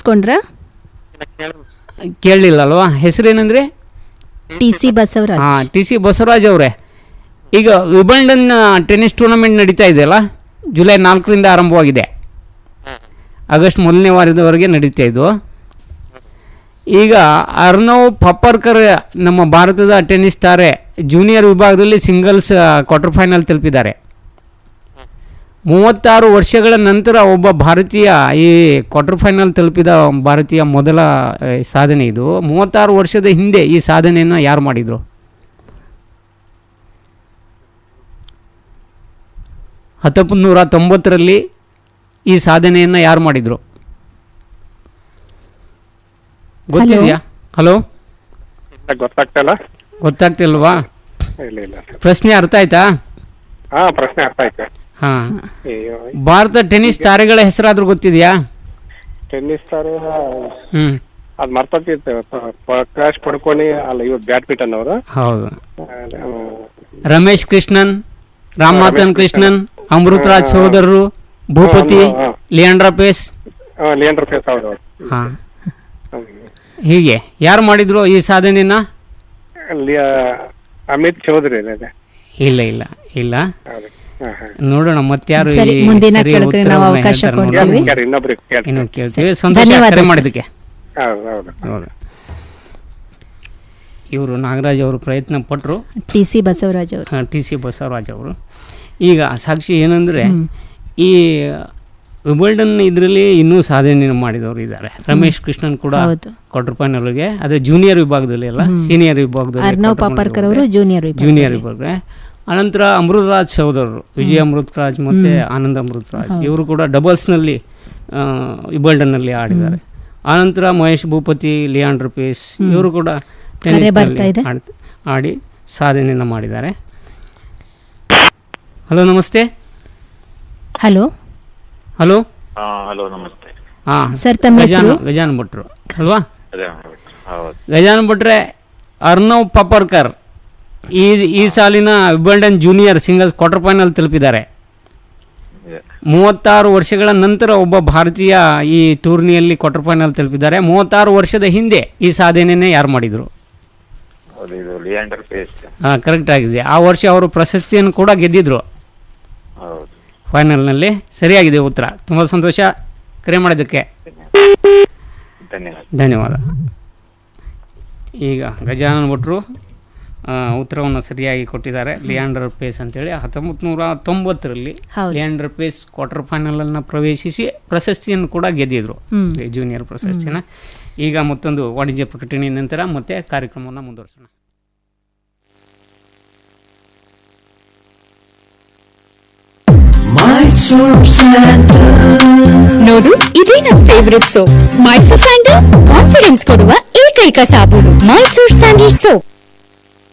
ಕೇಳಿಸ್ಕೊಂಡ್ರ ಕೇಳಲಿಲ್ಲ ಅಲ್ವಾ ಹೆಸರೇನಂದ್ರೆ T C Basavaraj ಹಾಂ ಟಿ ಸಿ ಬಸವರಾಜ್ ಅವರೇ ಈಗ ವಿಬಲ್ಡನ್ ಟೆನ್ನಿಸ್ ಟೂರ್ನಮೆಂಟ್ ನಡೀತಾ ಇದೆಯಲ್ಲ ಜುಲೈ ನಾಲ್ಕರಿಂದ ಆರಂಭವಾಗಿದೆ ಆಗಸ್ಟ್ ಮೊದಲನೇ ವಾರದವರೆಗೆ ನಡೀತಾ ಇದ್ದು ಈಗ ಅರ್ನವ್ ಪಪ್ಪರ್ಕರ್ ನಮ್ಮ ಭಾರತದ ಟೆನ್ನಿಸ್ ತಾರೆ ಜೂನಿಯರ್ ವಿಭಾಗದಲ್ಲಿ ಸಿಂಗಲ್ಸ್ ಕ್ವಾರ್ಟರ್ ಫೈನಲ್ ತಲುಪಿದ್ದಾರೆ ಮೂವತ್ತಾರು ವರ್ಷಗಳ ನಂತರ ಒಬ್ಬ ಭಾರತೀಯ ಈ ಕ್ವಾರ್ಟರ್ ಫೈನಲ್ ತಲುಪಿದ ಭಾರತೀಯ ಮೊದಲ ಆ, ಸಾಧನೆ ಇದು ಮೂವತ್ತಾರು ವರ್ಷದ ಹಿಂದೆ ಈ ಸಾಧನೆಯನ್ನು ಯಾರು ಮಾಡಿದರು ಹತ್ತೊಂಬತ್ತು ನೂರ ತೊಂಬತ್ತರಲ್ಲಿ ಈ ಸಾಧನೆಯನ್ನು ಯಾರು ಮಾಡಿದರು ಗೊತ್ತಿದೆಯಾ ಹಲೋ ಗೊತ್ತಾಗ್ತಲ್ಲ ಗೊತ್ತಾಗ್ತಿಲ್ವಾ ಇಲ್ಲ ಇಲ್ಲ ಪ್ರಶ್ನೆ ಅರ್ಥ ಆಯ್ತಾ ಹಾ ಪ್ರಶ್ನೆ ಅರ್ಥ ಆಯ್ತು ಹಾಂ ಅಯ್ಯೋ ಭಾರತ ಟೆನ್ನಿಸ್ ತಾರೆಗಳ ಹೆಸರಾದ್ರೂ ಗೊತ್ತಿದೆಯಾ ಟೆನ್ನಿಸ್ ತಾರೆ ಹ್ಞೂ ಅದ್ ಮರ್ತೋಗಿತ್ತು ಪ್ರಕಾಶ್ ಪಡ್ಕೊನಿ ಅಲ್ಲ ಇವ್ರು ಬ್ಯಾಡ್ಮಿಂಟನ್ ಅವರು ಹೌದು ರಮೇಶ್ ಕೃಷ್ಣನ್ ರಾಮನಾಥನ್ ಕೃಷ್ಣನ್ ಅಮೃತರಾಜ್ ಸಹೋದರರು ಭೂಪತಿ ಹಾ, ಹಾ. ಲಿಯಾಂಡ್ರಾ ಪೇಸ್ ಲಿಯಂಡ್ರ್ ಫೇಸ್ ಅವರು ಹಾಂ ಹೀಗೆ ಯಾರು ಮಾಡಿದ್ರು ಈ ಸಾಧನೆನ ಅಲ್ಲಿ ಆ, ಅಮಿತ್ ಚೌಧರಿ ಇದೆ ಇಲ್ಲ ಇಲ್ಲ ಇಲ್ಲ ಹೌದು ಹಾ, ಹಾ. ನೋಡೋಣ ಮತ್ಯಾರು ಸರಿ, ಈ ಮುಂದಿನ ಸರಿ ಕೇಳೋಕೆ ನಾವು ಉತ್ತರವನ್ನ ಅವಕಾಶ ಹೇಳ್ತಾರೆ ಕೊಡ್ತೀವಿ. ನೋಡೋಣ. ಕೇಳಿ, ಇನ್ನೊಬ್ರಿಗೆ ಕೇಳಿ ಇನ್ನು ಕೇಳ್ತೀವಿ ಸಂತೋಷ ಧನ್ಯವಾದ ಕರೆ ಸರ್. ಮಾಡಿದ್ದಕ್ಕೆ ಹೌದು ಹೌದು ಹೌದು ಇವರು ನಾಗರಾಜ್ ಅವರು ಪ್ರಯತ್ನ ಪಟ್ಟರು ಟಿ ಸಿ ಬಸವರಾಜ್ ಅವರು ಟಿ ಸಿ ಬಸವರಾಜ್ ಅವರು ಈಗ ಸಾಕ್ಷಿ ಏನಂದರೆ ಈ ವಿಬಲ್ಡನ್ ಇದರಲ್ಲಿ ಇನ್ನೂ ಸಾಧನೆ ಮಾಡಿದವರು ಇದ್ದಾರೆ ರಮೇಶ್ ಕೃಷ್ಣನ್ ಕೂಡ ಹೌದು. ಕ್ವಾರ್ಟರ್ ಫೈನಲ್ಗೆ ಅದೇ ಜೂನಿಯರ್ ವಿಭಾಗದಲ್ಲಿ ಅಲ್ಲ ಸೀನಿಯರ್ ವಿಭಾಗದಲ್ಲಿ ಅರ್ನವ್ quarter final ಪಾಪರ್ಕರ್ ಗೆ ಅವರು ಜೂನಿಯರ್ ವಿಭಾಗ ಜೂನಿಯರ್ ವಿಭಾಗ ಅನಂತರ ಅಮೃತರಾಜ್ ಸಹೋದರರು ವಿಜಯ ಅಮೃತರಾಜ್ ಮತ್ತು ಆನಂದ್ ಅಮೃತರಾಜ್ ಇವರು ಕೂಡ ಡಬಲ್ಸ್ನಲ್ಲಿ ವಿಬಲ್ಡನ್ನಲ್ಲಿ ಆಡಿದ್ದಾರೆ ಆನಂತರ ಮಹೇಶ್ ಭೂಪತಿ ಲಿಯಾಂಡ್ರ್ ಪೇಸ್ ಇವರು ಕೂಡ ಕರೆ ಬರ್ತಾ ಟೆನ್ನಿಸ್ನಲ್ಲಿ ಇದೆ. ಆಡ್- ಆಡಿ ಸಾಧನೆಯನ್ನು ಮಾಡಿದ್ದಾರೆ ಹಲೋ ನಮಸ್ತೆ ಹಲೋ ಹಲೋ ಹಾ ಹಲೋ ನಮಸ್ತೆ ಹಾಂ ಸರ್, ತಮ್ಮ ಗಜಾನ ಹೆಸರು? ಗಜಾನ್ ಭಟ್ರು ಅಲ್ವಾ ಅದೇ ಹೌದು ಗಜಾನ್ ಭಟ್ರೆ ಅರ್ನವ್ ಪಪರ್ಕರ್ ಈ ಈ ಸಾಲಿನ Wimbledon junior singles quarter final ತಲುಪಿದ್ದಾರೆ ಇದೆ. ಮೂವತ್ತಾರು ವರ್ಷಗಳ ನಂತರ ಒಬ್ಬ ಭಾರತೀಯ ಈ ಟೂರ್ನಿಯಲ್ಲಿ ಕ್ವಾರ್ಟರ್ ಫೈನಲ್ ತಲುಪಿದ್ದಾರೆ ಮೂವತ್ತಾರು ವರ್ಷದ ಹಿಂದೆ ಈ ಸಾಧನೆಯನ್ನೇ ಯಾರು ಮಾಡಿದರು ಹೌದು ಇದು ಲಿಯಾಂಡರ್ ಪೇಸ್ ಕರೆಕ್ಟ್ ಆಗಿದೆ ಆ ವರ್ಷ ಅವರು ಪ್ರಶಸ್ತಿಯನ್ನು ಕೂಡ ಗೆದ್ದಿದ್ರು ಹೌದು ಫೈನಲ್ನಲ್ಲಿ ಸರಿಯಾಗಿದೆ ಉತ್ತರ ತುಂಬ ಸಂತೋಷ ಕರೆ ಮಾಡಿದ್ದಕ್ಕೆ ಧನ್ಯವಾದ ಧನ್ಯವಾದ ಈಗ ಗಜಾನನ್ ಭಟ್ರು ಆ, ಉತ್ತರವನ್ನು ಸರಿಯಾಗಿ ಕೊಟ್ಟಿದ್ದಾರೆ ಲಿಯಾಂಡರ್ ಪೇಸ್ ಅಂತೇಳಿ ಹತ್ತೊಂಬತ್ತು ನೂರ ತೊಂಬತ್ತರಲ್ಲಿ ಹೌದು. ಲಿಯಾಂಡರ್ ಪೇಸ್ ಕ್ವಾರ್ಟರ್ ಫೈನಲನ್ನು ಪ್ರವೇಶಿಸಿ ಪ್ರಶಸ್ತಿಯನ್ನು ಕೂಡ ಗೆದ್ದಿದ್ರು ಹ್ಮ್. ಈ ಜೂನಿಯರ್ ಪ್ರಶಸ್ತಿನ ಈಗ ಮತ್ತೊಂದು ವಾಣಿಜ್ಯ ಪ್ರಕಟಣೆ ನಂತರ ಮತ್ತೆ ಕಾರ್ಯಕ್ರಮವನ್ನು ಮುಂದುವರಿಸೋಣ ನೋಡು ಇದೇ ನನ್ favourite soap Mysore sandal confidence ಕೊಡುವ ಏಕೈಕ ಸಾಬೂನು ಮೈಸೂರ್ ಸ್ಯಾಂಡಲ್ ಸೋಪ್